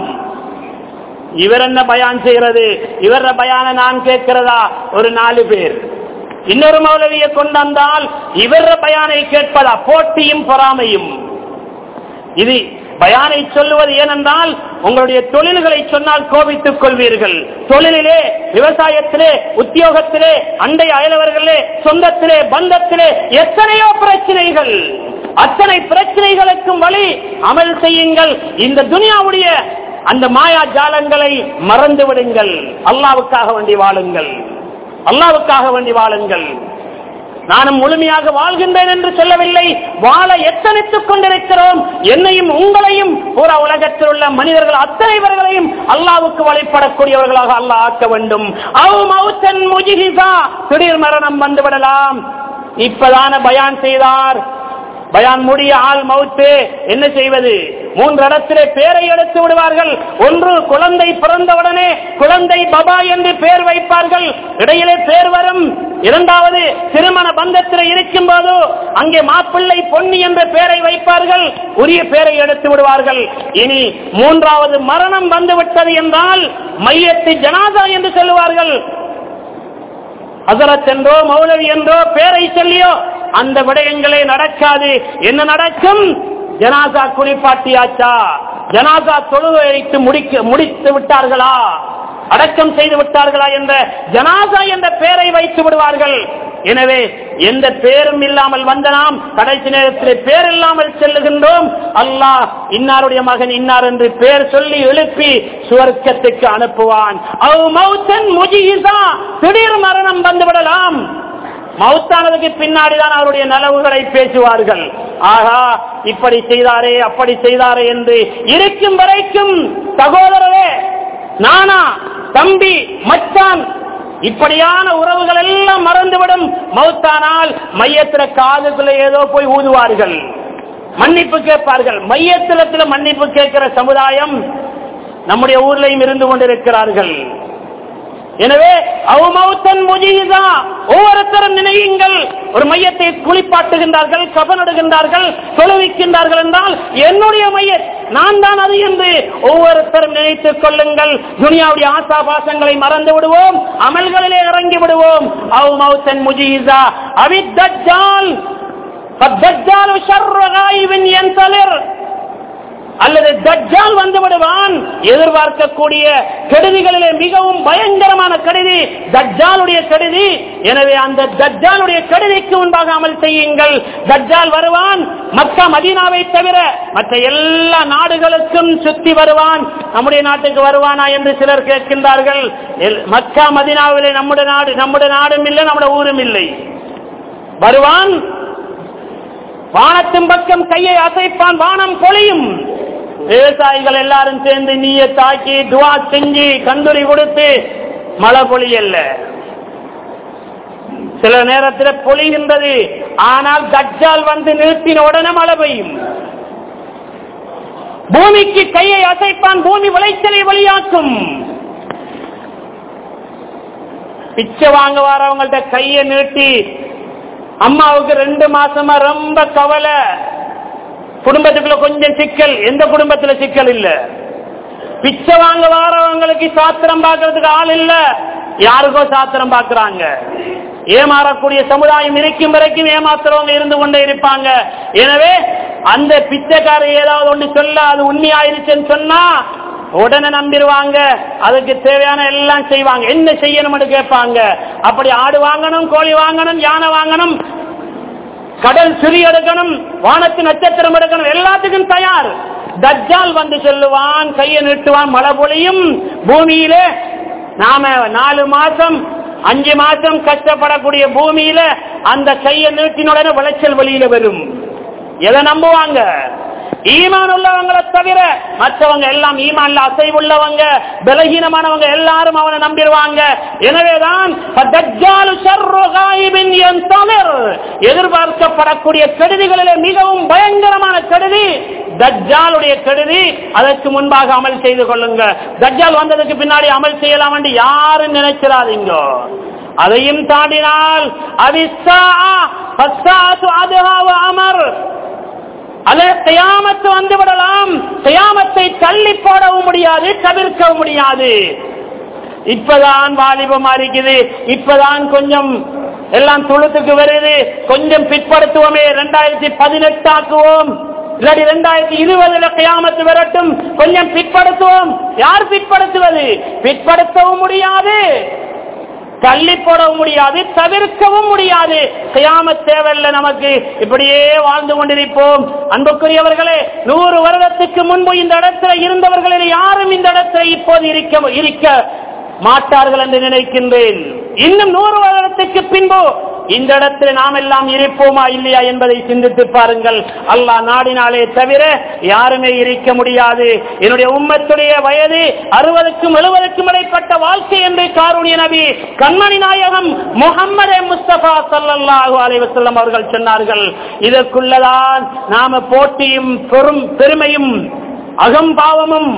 இவர் என்ன பயான் செய்கிறது இவர பயான நான் கேட்கிறதா ஒரு நாலு பேர் இன்னொரு மௌலவியை கொண்டு வந்தால் இவர பயானை கேட்பதா போட்டியும் பொறாமையும் இது பயானை சொல்லுவது ஏனென்றால் உங்களுடைய தொழில்களை சொன்னால் கோபித்துக் கொள்வீர்கள் தொழிலிலே விவசாயத்திலே உத்தியோகத்திலே அண்டை அயலவர்களே சொந்தத்திலே பந்தத்திலே எத்தனையோ பிரச்சனைகள் அத்தனை பிரச்சனைகளுக்கும் வழி அமல் செய்யுங்கள் இந்த துனியாவுடைய அந்த மாயா ஜாலங்களை மறந்து விடுங்கள் அல்லாவுக்காக வேண்டி வாழுங்கள் அல்லாவுக்காக வேண்டி வாழுங்கள் நானும் முழுமையாக வாழ்கின்றேன் என்று சொல்லவில்லை வாழ எத்தனைத்துக் கொண்டிருக்கிறோம் என்னையும் உங்களையும் பூரா உலகத்தில் உள்ள மனிதர்கள் அத்தனை பேர்களையும் அல்லாவுக்கு வழிபடக்கூடியவர்களாக அல்லாஹ் ஆக்க வேண்டும் அவ் மௌத்தன் முஜிஹிசா. திடீர் மரணம் வந்துவிடலாம் இப்பதான பயான் செய்தார் பயான் முடிய ஆள் மவுத்து என்ன செய்வது மூன்று இடத்திலே பேரை எடுத்து விடுவார்கள் ஒன்று குழந்தை பிறந்தவுடனே குழந்தை பபா என்று பேர் வைப்பார்கள் இடையிலே பேர் வரும் இரண்டாவது திருமண பந்தத்தில் இருக்கும் போது அங்கே மாப்பிள்ளை பொன்னி என்ற பெயரை வைப்பார்கள் உரிய பெயரை எடுத்து விடுவார்கள் இனி மூன்றாவது மரணம் வந்துவிட்டது என்றால் மையத்து ஜனாதா என்று சொல்லுவார்கள் ஹசரத் என்றோ மௌலவி என்றோ பேரை சொல்லியோ அந்த விடயங்களே நடக்காது என்ன நடக்கும் ஜனாசா குளிப்பாட்டியாச்சா ஜனாசா தொழுகை வைத்து முடிக்க முடித்து விட்டார்களா அடக்கம் செய்து விட்டார்களா என்ற ஜனாசா என்ற பெயரை வைத்து விடுவார்கள் எனவே எந்த பேரும் இல்லாமல் வந்த நாம் கடைசி நேரத்தில் பேர் இல்லாமல் செல்லுகின்றோம் அல்லாஹ் இன்னாருடைய மகன் இன்னார் என்று பேர் சொல்லி எழுப்பி சுவர்க்கத்துக்கு அனுப்புவான் அவ் மௌத்தன் முஜிஹிசா. திடீர் மரணம் வந்துவிடலாம் மௌத்தானதுக்கு பின்னாடிதான் அவருடைய நலவுகளை பேசுவார்கள் ஆகா இப்படி செய்தாரே அப்படி செய்தாரே என்று இருக்கும் வரைக்கும் சகோதரரே நானா தம்பி மச்சான் இப்படியான உறவுகள் எல்லாம் மறந்துவிடும் மௌத்தானால் மையத்தில காதுக்குள்ள ஏதோ போய் ஊதுவார்கள் மன்னிப்பு கேட்பார்கள் மையத்திலத்துல மன்னிப்பு கேட்கிற சமுதாயம் நம்முடைய ஊர்லையும் இருந்து கொண்டிருக்கிறார்கள் எனவே அவமௌத்தன் முஜிதா ஒவ்வொருத்தரும் நினையுங்கள் ஒரு மையத்தை குளிப்பாட்டுகின்றார்கள் கபனிடுகின்றார்கள் தொழுவிக்கின்றார்கள் என்றால் என்னுடைய மையத் நான் தான் அது என்று ஒவ்வொருத்தரும் நினைத்துக் கொள்ளுங்கள் துனியாவுடைய ஆசாபாசங்களை மறந்து விடுவோம் அமல்களிலே இறங்கி விடுவோம் அவமௌத்தன் முஜிதா அவித்தஜால் فالدجال شر غائب ينتظر அல்லது தஜ்ஜால் வந்து விடுவான் எதிர்பார்க்கக்கூடிய கெடுதிகளிலே மிகவும் பயங்கரமான கெடுதி தஜ்ஜாலுடைய கெடுதி எனவே அந்த தஜ்ஜாலுடைய கெடுதிக்கு முன்பாக அமல் செய்யுங்கள் தஜ்ஜால் வருவான் மக்கா மதீனாவை தவிர மற்ற எல்லா நாடுகளுக்கும் சுத்தி வருவான் நம்முடைய நாட்டுக்கு வருவானா என்று சிலர் கேட்கின்றார்கள் எல்- மக்கா மதீனாவிலே நம்முடைய நாடு நம்முடைய நாடும் இல்லை நம்முடைய ஊரும் இல்லை வருவான் வானத்தின் பக்கம் கையை அசைப்பான் வானம் பொழியும் விவசாயிகள் எல்லாரும் சேர்ந்து நீய தாக்கி துவா செஞ்சு கந்துரி கொடுத்து மழை பொழியல்ல சில நேரத்தில் பொழிகின்றது ஆனால் தஜ்ஜால் வந்து நிறுத்தின உடனே மழை பெய்யும் பூமிக்கு கையை அசைப்பான் பூமி விளைச்சலை வெளியாக்கும் பிச்சை வாங்க வரவங்கள்ட்ட கையை நீட்டி அம்மாவுக்கு ரெண்டு மாசமா ரொம்ப கவலை குடும்பத்துக்குள்ள கொஞ்சம் சிக்கல் எந்த குடும்பத்துல சிக்கல் இல்ல பிச்சை வாங்க வாரவங்களுக்கு சாத்திரம் பார்க்கறதுக்கு ஆள் இல்ல யாருக்கோ சாத்திரம் பார்க்கறாங்க ஏமாறக்கூடிய சமுதாயம் இருக்கும் வரைக்கும் ஏமாத்துறவங்க இருந்து கொண்டே இருப்பாங்க எனவே அந்த பிச்சைக்காரர் ஏதாவது ஒன்று சொல்ல அது உண்மையாயிருச்சுன்னு சொன்னா உடனே நம்பிடுவாங்க அதுக்கு தேவையான எல்லாம் செய்வாங்க என்ன செய்யணும்னு கேட்பாங்க அப்படி ஆடு வாங்கணும் கோழி வாங்கணும் யானை வாங்கணும் கடல் சுரி எடுக்கணும் வானத்து நட்சத்திரம் எடுக்கணும் எல்லாத்துக்கும் தயார் தஜ்ஜால் வந்து சொல்லுவான் கையை நீட்டுவான் மழை பொழியும் பூமியிலே நாம நாலு மாசம் அஞ்சு மாசம் கஷ்டப்படக்கூடிய பூமியில அந்த கையை நீட்டினுடனே விளைச்சல் வெளியில வரும் எதை நம்புவாங்க ஈமான் உள்ளவங்களை தவிர மற்றவங்க எல்லாம் ஈமான்ல அசைவுள்ளவங்க பலகீனமானவங்க எல்லாரும் அவனை நம்பிடுவாங்க எனவேதான் ஃபதஜ்ஜாலு ஷர்ரு காயிபின் யன்தமிர். எதிர்பார்க்கப்படக்கூடிய கெடுதிகளிலே மிகவும் பயங்கரமான கெடுதி தஜ்ஜாலுடைய கெடுதி அதற்கு முன்பாக அமல் செய்து கொள்ளுங்க தஜ்ஜால் வந்ததுக்கு பின்னாடி அமல் செய்யலாம் என்று யாரும் நினைச்சிடாதீங்க அதையும் தாண்டினால் அவிஸ்ஸா ஃபஸ்ஸாத்து அதுஹா வ அமர் அல்ல கியாமத்து வந்து விடலாம் கியாமத்தை தள்ளி போடவும் முடியாது தவிர்க்கவும் முடியாது இப்பதான் வாலிபமா இருக்குது இப்பதான் கொஞ்சம் எல்லாம் துளுத்துக்கு வருது கொஞ்சம் பிற்படுத்துவோமே ரெண்டாயிரத்தி பதினெட்டு ஆக்குவோம் இல்லாட்டி ரெண்டாயிரத்தி இருபதுல கியாமத்து வரட்டும் கொஞ்சம் பிற்படுத்துவோம் யார் பிற்படுத்துவது பிற்படுத்தவும் முடியாது தள்ளி போடவும் முடியாது தவிர்க்கவும் முடியாது செய்யாம தேவையில்ல நமக்கு இப்படியே வாழ்ந்து கொண்டிருப்போம் அன்புக்குரியவர்களே நூறு வருடத்துக்கு முன்பு இந்த இடத்துல இருந்தவர்களில் யாரும் இந்த இடத்துல இப்போது இருக்க இருக்க மாட்டார்கள் என்று நினைக்கின்றேன் இன்னும் நூறு வருடத்துக்கு பின்பு இந்த இடத்தில் நாம் எல்லாம் இருப்போமா இல்லையா என்பதை சிந்தித்து பாருங்கள் அல்லாஹ் நாடினாலே தவிர யாருமே இருக்க முடியாது என்னுடைய உம்மத்துடைய வயது அறுபதுக்கும் எழுபதுக்கும் இடைப்பட்ட வாழ்க்கை என்று காரூணிய நபி கண்மணி நாயகம் முகம்மது முஸ்தபா சல்லல்லாஹு அலைஹி வஸல்லம் அவர்கள் சொன்னார்கள் இதற்குள்ளதான் நாம போட்டியும் பெரும் பெருமையும் அகம்பாவமும்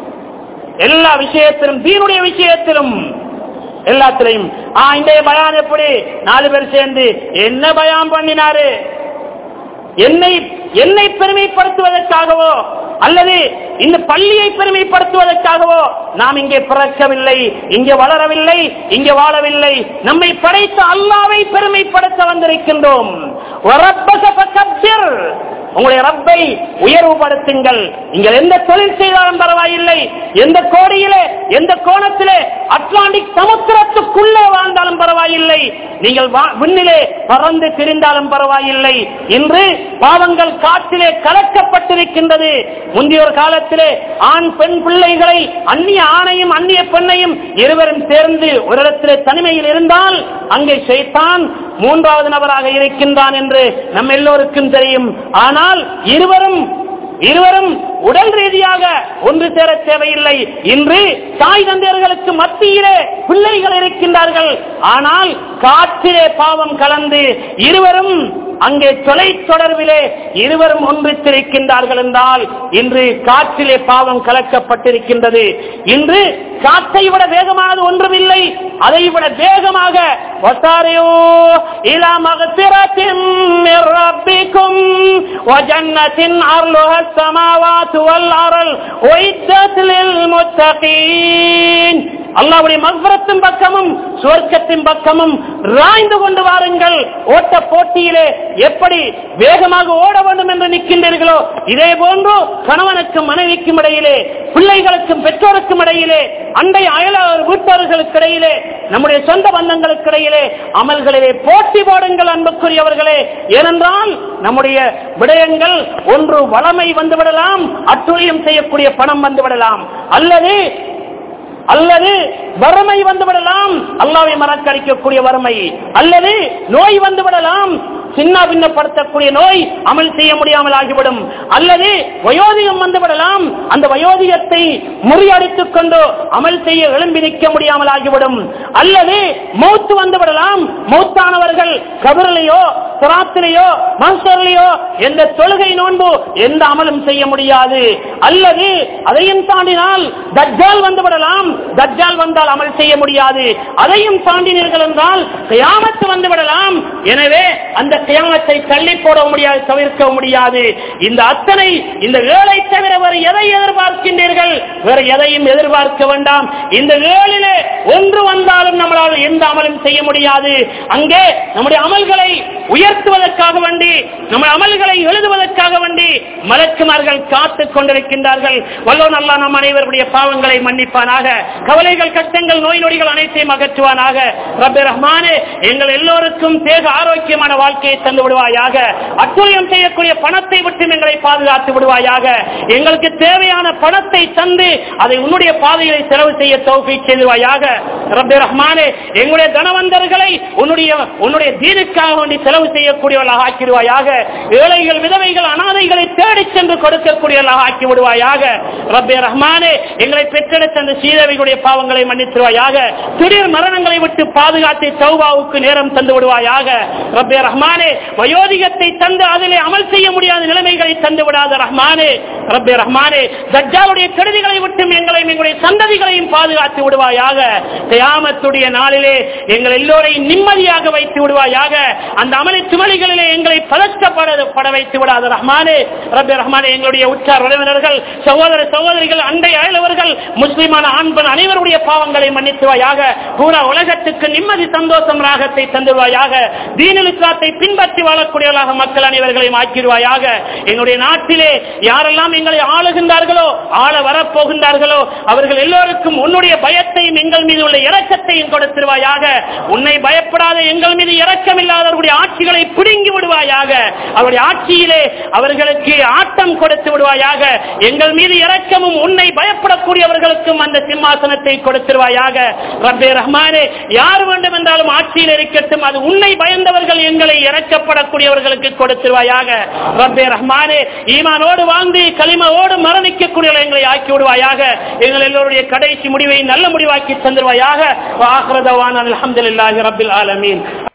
எல்லா விஷயத்திலும் தீனுடைய விஷயத்திலும் எல்லாத்திலையும் ஆ இந்த பயான் எப்படி நாலு பேர் சேர்ந்து என்ன பயான் பண்ணினாரு என்னை என்னை பெருமைப்படுத்துவதற்காகவோ அல்லது இந்த பள்ளியை பெருமைப்படுத்துவதற்காகவோ நாம் இங்கே பிறக்கவில்லை இங்கே வளரவில்லை இங்கே வாழவில்லை நம்மை படைத்த அல்லாவை பெருமைப்படுத்த வந்திருக்கின்றோம் وَرَبَّكَ فَكَبِّرْ. உங்களுடைய ரப்பை உயர்வுபடுத்துங்கள் நீங்கள் எந்த தொழில் செய்தாலும் பரவாயில்லை எந்த கோடியிலே எந்த கோணத்திலே அட்லாண்டிக் சமுத்திரத்துக்குள்ளே வாழ்ந்தாலும் பரவாயில்லை நீங்கள் வா- விண்ணிலே பறந்து திரிந்தாலும் பரவாயில்லை இன்று பாவங்கள் காற்றிலே கலக்கப்பட்டிருக்கின்றது முந்தைய ஒரு காலத்திலே ஆண் பெண் பிள்ளைகளை அந்நிய ஆணையும் அந்நிய பெண்ணையும் இருவரும் சேர்ந்து ஒரு இடத்திலே தனிமையில் இருந்தால் அங்கே ஷைத்தான் மூன்றாவது நபராக இருக்கின்றான் என்று நம் எல்லோருக்கும் தெரியும் ஆனால் இருவரும் இருவரும் உடல் ரீதியாக ஒன்று சேர தேவையில்லை இன்று தாய் தந்தையர்களுக்கு மத்தியிலே பிள்ளைகள் இருக்கின்றார்கள் ஆனால் காற்றிலே பாவம் கலந்து இருவரும் அங்கே தொலை தொடர்பிலே இருவரும் ஒன்றித்திருக்கின்றார்கள் என்றால் இன்று காற்றிலே பாவம் கலக்கப்பட்டிருக்கின்றது இன்று காற்றை விட வேகமானது ஒன்றுமில்லை அதை விட வேகமாக வசாரியோ இலா மகத்திரத்தின் ரப்பிக்கும் وجنة عرضها السماوات والأرض أعدت للمتقين அல்லாவுடைய மக்பரத்தின் பக்கமும் சுவர்க்கத்தின் பக்கமும் ராய்ந்து கொண்டு வாருங்கள் ஓட்ட போட்டியிலே எப்படி வேகமாக ஓட வேண்டும் என்று நிற்கின்றீர்களோ இதே போன்று கணவனுக்கும் மனைவிக்கும் இடையிலே பிள்ளைகளுக்கும் பெற்றோருக்கும் இடையிலே அண்டை அயல வீட்டவர்களுக்கு இடையிலே நம்முடைய சொந்த பந்தங்களுக்கு இடையிலே அமல்களிலே போட்டி போடுங்கள் அன்புக்குரியவர்களே ஏனென்றால் நம்முடைய விடயங்கள் ஒன்று வளமை வந்துவிடலாம் அட்டுழியம் செய்யக்கூடிய பணம் வந்துவிடலாம் அல்லது அல்லது வறுமை வந்துவிடலாம் அல்லாவை மறக்கடிக்கக்கூடிய வறுமை அல்லது நோய் வந்துவிடலாம் சின்ன பின்னப்படுத்தக்கூடிய நோய் அமல் செய்ய முடியாமல் ஆகிவிடும் அல்லது வயோதிகம் வந்துவிடலாம் அந்த வயோதிகத்தை முறியடித்துக் கொண்டு அமல் செய்ய எழும்பி நிற்க முடியாமல் ஆகிவிடும் அல்லது மௌத்து வந்துவிடலாம் மௌத்தானவர்கள் கபரிலேயோ சுராத்திலேயோ மாஸ்டர்லையோ எந்த தொழுகை நோன்பு எந்த அமலும் செய்ய முடியாது அல்லது அதையும் தாண்டினால் தஜ்ஜால் வந்துவிடலாம் தஜ்ஜால் வந்தால் அமல் செய்ய முடியாது அதையும் தாண்டினீர்கள் என்றால் கியாமத்து வந்து விடலாம் எனவே அந்த கியாமத்தை தள்ளி போட முடியாது தவிர்க்க முடியாது இந்த அத்தனை இந்த ஏழை தவிர வேறு எதை எதிர்பார்க்கின்றீர்கள் வேற எதையும் எதிர்பார்க்க வேண்டாம் இந்த ஏழிலே ஒன்று வந்தாலும் நம்மளால் எந்த அமலும் செய்ய முடியாது அங்கே நம்முடைய அமல்களை உயர்த்துவதற்காக வேண்டி நம்ம அமல்களை எழுதுவதற்காக வேண்டி மலக்குமார்கள் காத்துக் கொண்டிருக்கின்றார்கள் வல்லோ நல்லா நம் அனைவருடைய பாவங்களை மன்னிப்பானாக கவலைகள் கஷ்டங்கள் நோய் நொடிகள் அனைத்தையும் அகற்றுவானாக ரப்பே ரஹ்மானே எங்கள் எல்லோருக்கும் தேக ஆரோக்கியமான வாழ்க்கையை தந்து விடுவாயாக அத்துரியம் செய்யக்கூடிய பணத்தை விட்டு எங்களை பாதுகாத்து விடுவாயாக எங்களுக்கு தேவையான பணத்தை தந்து அதை உன்னுடைய பாதையை செலவு செய்ய தௌஃபி செய்துவாயாக ரப்பே ரஹ்மானே எங்களுடைய தனவந்தர்களை உன்னுடைய உன்னுடைய தீனுக்காக வேண்டி செலவு செய்யக்கூடியவர்களாக ஆக்கிடுவாயாக ஏழைகள் விதவைகள் அனாதைகளை தேடி சென்று கொடுக்கக்கூடியவர்களாக ஆக்கி விடுவாயாக ரப்பே ரஹ்மானே எங்களை பெற்றெடுத்த அந்த சீதவைகளுடைய பாவங்களை மன்னித்துருவாயாக திடீர் மரணங்களை விட்டு பாதுகாத்து தௌபாவுக்கு நேரம் தந்து விடுவாயாக ரப்பே ரஹ்மானே வயோதிகத்தை தந்து அதிலே அமல் செய்ய முடியாத நிலைமைகளை தந்து விடாத ரஹ்மானே ரப்பே ரஹ்மானே தஜ்ஜாலுடைய கெடுதிகளை விட்டும் எங்களையும் எங்களுடைய சந்ததிகளையும் பாதுகாத்து விடுவாயாக கியாமத்துடைய நாளிலே எங்கள் எல்லோரையும் நிம்மதியாக வைத்து விடுவாயாக அந்த அமளி சுமலிகளிலே எங்களை பதற்றப்பட பட வைத்து விடாத ரஹ்மானே ரப்பே ரஹ்மானே எங்களுடைய உற்றார் உறவினர்கள் சகோதர சகோதரிகள் அண்டை அயலவர்கள் முஸ்லிமான ஆண் பெண் அனைவருடைய பாவங்களை மன்னித்துவாயாக பூரா உலகத்துக்கு நிம்மதி சந்தோஷம் ராகத்தை தந்துவாயாக தீனல் இஸ்லாத்தை பின்பற்றி வாழக்கூடியவர்களாக மக்கள் அனைவர்களையும் ஆக்கிடுவாயாக எங்களுடைய நாட்டிலே யாரெல்லாம் எங்களை ஆளுகின்றார்களோ ஆள வரப்போகின்றார்களோ அவர்கள் எல்லோருக்கும் உன்னுடைய பயத்தையும் எங்கள் மீது உள்ள இரக்கத்தையும் கொடுத்திருவாயாக உன்னை பயப்படாத எங்கள் மீது இரக்கம் இல்லாதவர்களுடைய ஆட்சிகளை பிடுங்கி விடுவாயாக அவருடைய ஆட்சியிலே அவர்களுக்கு ஆட்டம் கொடுத்து விடுவாயாக எங்கள் மீது இரக்கமும் உன்னை பயப்படக்கூடியவர்களுக்கும் அந்த சிம்மாசனத்தை கொடுத்திருவாயாக ரப்பே ரஹ்மானே யார் வேண்டும் என்றாலும் ஆட்சியில் இருக்கட்டும் அது உன்னை பயந்தவர்கள் எங்களை இறக்கப்படக்கூடியவர்களுக்கு கொடுத்திருவாயாக ரப்பே ரஹ்மானே ஈமானோடு வாழ்ந்து களிமாவோடு மரணிக்கக்கூடிய எங்களை ஆக்கி விடுவாயாக எங்கள் எல்லோருடைய கடைசி முடிவை நல்ல முடிவாக்கி தந்துருவாயாக ஆஹ்ரதவான் அலமதுல்லாஹி ரபில் ஆலமீன்